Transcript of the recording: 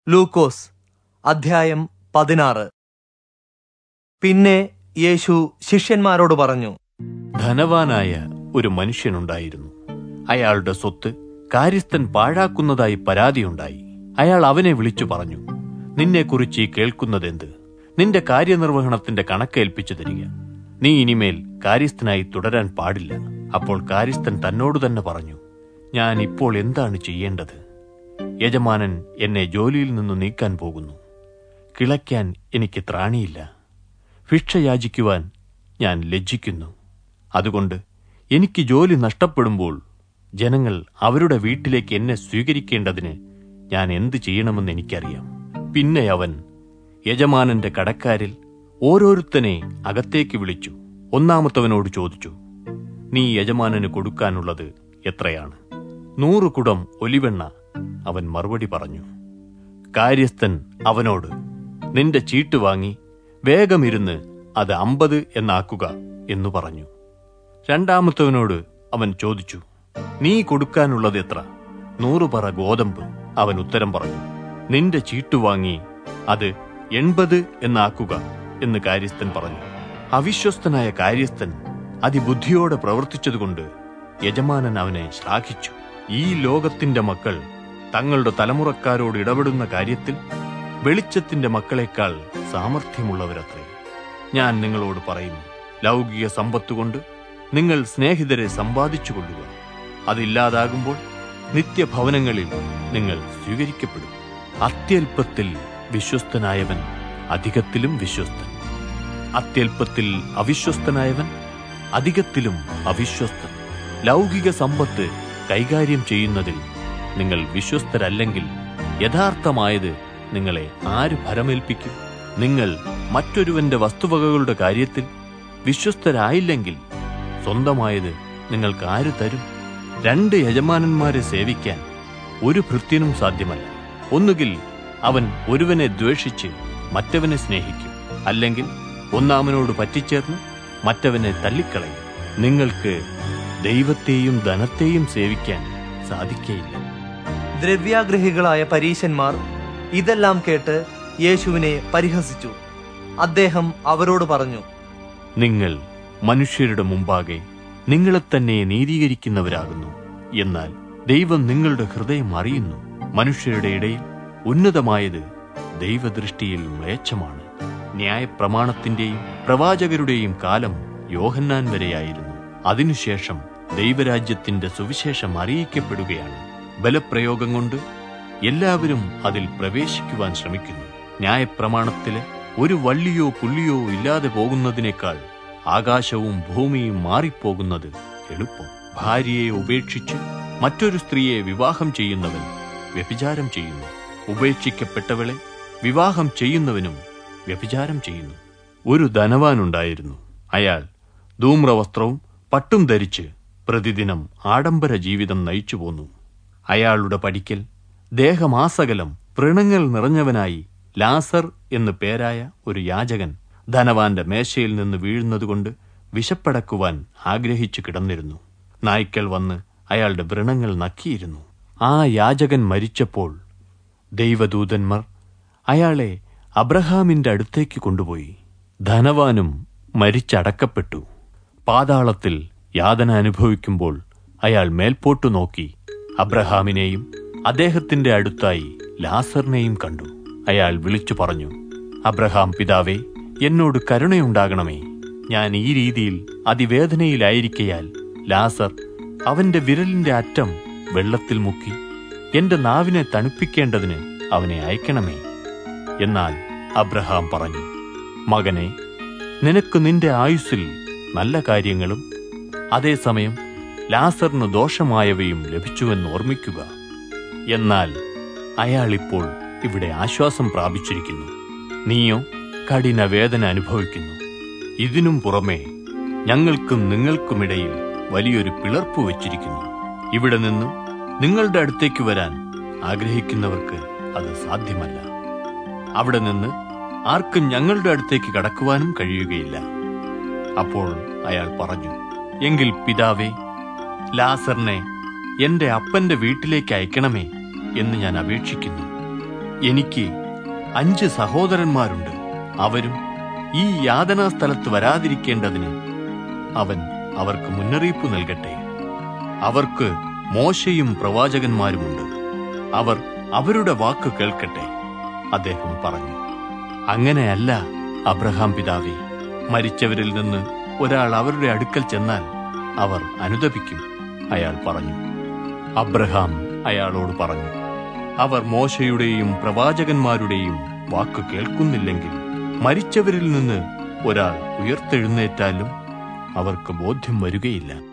ലൂക്കോസ് അധ്യായം പതിനാറ് പിന്നെ യേശു ശിഷ്യന്മാരോട് പറഞ്ഞു ധനവാനായ ഒരു മനുഷ്യനുണ്ടായിരുന്നു അയാളുടെ സ്വത്ത് കാര്യസ്ഥൻ പാഴാക്കുന്നതായി പരാതിയുണ്ടായി അയാൾ അവനെ വിളിച്ചു പറഞ്ഞു നിന്നെക്കുറിച്ച് ഈ കേൾക്കുന്നതെന്ത് നിന്റെ കാര്യനിർവഹണത്തിന്റെ കണക്കേൽപ്പിച്ചു തരിക നീ ഇനിമേൽ കാര്യസ്ഥനായി തുടരാൻ പാടില്ല അപ്പോൾ കാര്യസ്ഥൻ തന്നോട് തന്നെ പറഞ്ഞു ഞാൻ ഇപ്പോൾ എന്താണ് ചെയ്യേണ്ടത് യജമാനൻ എന്നെ ജോലിയിൽ നിന്ന് നീക്കാൻ പോകുന്നു കിളയ്ക്കാൻ എനിക്ക് ത്രാണിയില്ല ഭിക്ഷ യാചിക്കുവാൻ ഞാൻ ലജ്ജിക്കുന്നു അതുകൊണ്ട് എനിക്ക് ജോലി നഷ്ടപ്പെടുമ്പോൾ ജനങ്ങൾ അവരുടെ വീട്ടിലേക്ക് എന്നെ സ്വീകരിക്കേണ്ടതിന് ഞാൻ എന്ത് ചെയ്യണമെന്ന് എനിക്കറിയാം പിന്നെ അവൻ യജമാനന്റെ കടക്കാരിൽ ഓരോരുത്തനെ അകത്തേക്ക് വിളിച്ചു ഒന്നാമത്തവനോട് ചോദിച്ചു നീ യജമാനന് കൊടുക്കാനുള്ളത് എത്രയാണ് നൂറ് കുടം ഒലിവെണ്ണ അവൻ മറുപടി പറഞ്ഞു കാര്യസ്ഥൻ അവനോട് നിന്റെ ചീട്ട് വാങ്ങി വേഗമിരുന്ന് അത് അമ്പത് എന്നാക്കുക എന്നു പറഞ്ഞു രണ്ടാമത്തവനോട് അവൻ ചോദിച്ചു നീ കൊടുക്കാനുള്ളത് എത്ര നൂറ് പറ ഗോതമ്പ് അവൻ ഉത്തരം പറഞ്ഞു നിന്റെ ചീട്ട് വാങ്ങി അത് എൺപത് എന്നാക്കുക എന്ന് കാര്യസ്ഥൻ പറഞ്ഞു അവിശ്വസ്തനായ കാര്യസ്ഥൻ അതിബുദ്ധിയോടെ പ്രവർത്തിച്ചതുകൊണ്ട് യജമാനൻ അവനെ ശ്ലാഘിച്ചു ഈ ലോകത്തിന്റെ മക്കൾ തങ്ങളുടെ തലമുറക്കാരോട് ഇടപെടുന്ന കാര്യത്തിൽ വെളിച്ചത്തിന്റെ മക്കളെക്കാൾ സാമർഥ്യമുള്ളവരത്രേ ഞാൻ നിങ്ങളോട് പറയുന്നു ലൗകിക സമ്പത്തുകൊണ്ട് നിങ്ങൾ സ്നേഹിതരെ സമ്പാദിച്ചു കൊള്ളുക അതില്ലാതാകുമ്പോൾ നിത്യഭവനങ്ങളിൽ നിങ്ങൾ സ്വീകരിക്കപ്പെടും അത്യല്പത്തിൽ വിശ്വസ്തനായവൻ അധികത്തിലും വിശ്വസ്തൻ അത്യല്പത്തിൽ അവിശ്വസ്തനായവൻ അധികത്തിലും അവിശ്വസ്തൻ ലൗകിക സമ്പത്ത് കൈകാര്യം ചെയ്യുന്നതിൽ നിങ്ങൾ വിശ്വസ്തരല്ലെങ്കിൽ യഥാർത്ഥമായത് നിങ്ങളെ ആര് ഭരമേൽപ്പിക്കും നിങ്ങൾ മറ്റൊരുവന്റെ വസ്തുവകകളുടെ കാര്യത്തിൽ വിശ്വസ്തരായില്ലെങ്കിൽ സ്വന്തമായത് നിങ്ങൾക്ക് ആര് തരും രണ്ട് യജമാനന്മാരെ സേവിക്കാൻ ഒരു ഭൃത്യനും സാധ്യമല്ല ഒന്നുകിൽ അവൻ ഒരുവനെ ദ്വേഷിച്ച് മറ്റവനെ സ്നേഹിക്കും അല്ലെങ്കിൽ ഒന്നാമനോട് പറ്റിച്ചേർന്ന് മറ്റവനെ തള്ളിക്കളയും നിങ്ങൾക്ക് ദൈവത്തെയും ധനത്തെയും സേവിക്കാൻ സാധിക്കയില്ല ദ്രവ്യാഗ്രഹികളായ പരീശന്മാർ ഇതെല്ലാം കേട്ട് യേശുവിനെ പരിഹസിച്ചു അദ്ദേഹം അവരോട് പറഞ്ഞു നിങ്ങൾ മനുഷ്യരുടെ മുമ്പാകെ നിങ്ങളെ തന്നെ നീതീകരിക്കുന്നവരാകുന്നു എന്നാൽ ദൈവം നിങ്ങളുടെ ഹൃദയം അറിയുന്നു മനുഷ്യരുടെ ഇടയിൽ ഉന്നതമായത് ദൈവദൃഷ്ടിയിൽ മ്ലേച്ഛമാണ് ന്യായപ്രമാണത്തിന്റെയും പ്രവാചകരുടെയും കാലം യോഹന്നാൻ വരെയായിരുന്നു അതിനുശേഷം ദൈവരാജ്യത്തിന്റെ സുവിശേഷം അറിയിക്കപ്പെടുകയാണ് ബലപ്രയോഗം കൊണ്ട് എല്ലാവരും അതിൽ പ്രവേശിക്കുവാൻ ശ്രമിക്കുന്നു ന്യായപ്രമാണത്തിലെ ഒരു വള്ളിയോ പുള്ളിയോ ഇല്ലാതെ പോകുന്നതിനേക്കാൾ ആകാശവും ഭൂമിയും മാറിപ്പോകുന്നത് എളുപ്പം ഭാര്യയെ ഉപേക്ഷിച്ച് മറ്റൊരു സ്ത്രീയെ വിവാഹം ചെയ്യുന്നവൻ വ്യഭിചാരം ചെയ്യുന്നു ഉപേക്ഷിക്കപ്പെട്ടവളെ വിവാഹം ചെയ്യുന്നവനും വ്യഭിചാരം ചെയ്യുന്നു ഒരു ധനവാനുണ്ടായിരുന്നു അയാൾ ധൂമ്രവസ്ത്രവും പട്ടും ധരിച്ച് പ്രതിദിനം ആഡംബര ജീവിതം നയിച്ചു പോന്നു അയാളുടെ പടിക്കൽ ദേഹമാസകലം വ്രണങ്ങൾ നിറഞ്ഞവനായി ലാസർ എന്നു പേരായ ഒരു യാചകൻ ധനവാന്റെ മേശയിൽ നിന്ന് വീഴുന്നതുകൊണ്ട് വിശപ്പടക്കുവാൻ ആഗ്രഹിച്ചു കിടന്നിരുന്നു നായ്ക്കൾ വന്ന് അയാളുടെ വ്രണങ്ങൾ നക്കിയിരുന്നു ആ യാചകൻ മരിച്ചപ്പോൾ ദൈവദൂതന്മാർ അയാളെ അബ്രഹാമിന്റെ അടുത്തേക്ക് കൊണ്ടുപോയി ധനവാനും മരിച്ചടക്കപ്പെട്ടു പാതാളത്തിൽ യാതന അനുഭവിക്കുമ്പോൾ അയാൾ മേൽപോട്ടു നോക്കി അബ്രഹാമിനെയും അദ്ദേഹത്തിന്റെ അടുത്തായി ലാസറിനെയും കണ്ടു അയാൾ വിളിച്ചു പറഞ്ഞു അബ്രഹാം പിതാവേ എന്നോട് കരുണയുണ്ടാകണമേ ഞാൻ ഈ രീതിയിൽ അതിവേദനയിലായിരിക്കയാൽ ലാസർ അവന്റെ വിരലിന്റെ അറ്റം വെള്ളത്തിൽ മുക്കി എന്റെ നാവിനെ തണുപ്പിക്കേണ്ടതിന് അവനെ അയക്കണമേ എന്നാൽ അബ്രഹാം പറഞ്ഞു മകനെ നിനക്ക് നിന്റെ ആയുസ്സിൽ നല്ല കാര്യങ്ങളും അതേസമയം ലാസറിന് ദോഷമായവയും ലഭിച്ചുവെന്ന് ഓർമ്മിക്കുക എന്നാൽ അയാൾ ഇപ്പോൾ ഇവിടെ ആശ്വാസം പ്രാപിച്ചിരിക്കുന്നു നീയോ കഠിന വേദന അനുഭവിക്കുന്നു ഇതിനും പുറമെ ഞങ്ങൾക്കും നിങ്ങൾക്കുമിടയിൽ വലിയൊരു പിളർപ്പ് വച്ചിരിക്കുന്നു ഇവിടെ നിന്നും നിങ്ങളുടെ അടുത്തേക്ക് വരാൻ ആഗ്രഹിക്കുന്നവർക്ക് അത് സാധ്യമല്ല അവിടെ നിന്ന് ആർക്കും ഞങ്ങളുടെ അടുത്തേക്ക് കടക്കുവാനും കഴിയുകയില്ല അപ്പോൾ അയാൾ പറഞ്ഞു എങ്കിൽ പിതാവേ ലാസറിനെ എന്റെ അപ്പന്റെ വീട്ടിലേക്ക് അയക്കണമേ എന്ന് ഞാൻ അപേക്ഷിക്കുന്നു എനിക്ക് അഞ്ച് സഹോദരന്മാരുണ്ട് അവരും ഈ യാതനാ സ്ഥലത്ത് വരാതിരിക്കേണ്ടതിന് അവൻ അവർക്ക് മുന്നറിയിപ്പ് നൽകട്ടെ അവർക്ക് മോശയും പ്രവാചകന്മാരുമുണ്ട് അവർ അവരുടെ വാക്ക് കേൾക്കട്ടെ അദ്ദേഹം പറഞ്ഞു അങ്ങനെയല്ല അബ്രഹാം പിതാവേ മരിച്ചവരിൽ നിന്ന് ഒരാൾ അവരുടെ അടുക്കൽ ചെന്നാൽ അവർ അനുദപിക്കും അയാൾ പറഞ്ഞു അബ്രഹാം അയാളോട് പറഞ്ഞു അവർ മോശയുടെയും പ്രവാചകന്മാരുടെയും വാക്ക് കേൾക്കുന്നില്ലെങ്കിൽ മരിച്ചവരിൽ നിന്ന് ഒരാൾ ഉയർത്തെഴുന്നേറ്റാലും അവർക്ക് ബോധ്യം വരികയില്ല